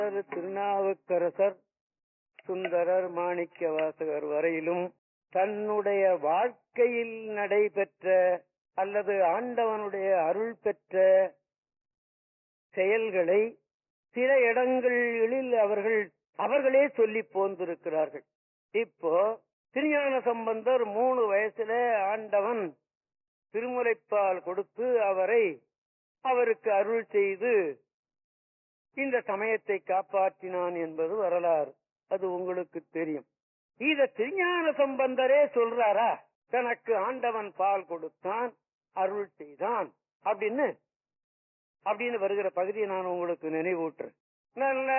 திரு திருநாவுக்கரசர் சுந்தரர் மாணிக்க வாசகர் வரையிலும் தன்னுடைய வாழ்க்கையில் நடைபெற்ற அல்லது ஆண்டவனுடைய அருள் பெற்ற செயல்களை சில இடங்களில் அவர்கள் அவர்களே சொல்லி போந்திருக்கிறார்கள் இப்போ திருஞான சம்பந்தர் மூணு வயசுல ஆண்டவன் திருமுலைப்பால் கொடுத்து அவரை அவருக்கு அருள் செய்து இந்த சமயத்தை காப்பாற்றினான் என்பது வரலாறு அது உங்களுக்கு தெரியும் இத திருஞான சம்பந்தரே சொல்றாரா தனக்கு ஆண்டவன் பால் கொடுத்தான் அருள் செய்தான் அப்படின்னு அப்படின்னு வருகிற பகுதியை நான் உங்களுக்கு நினைவூட்டுறேன் நல்ல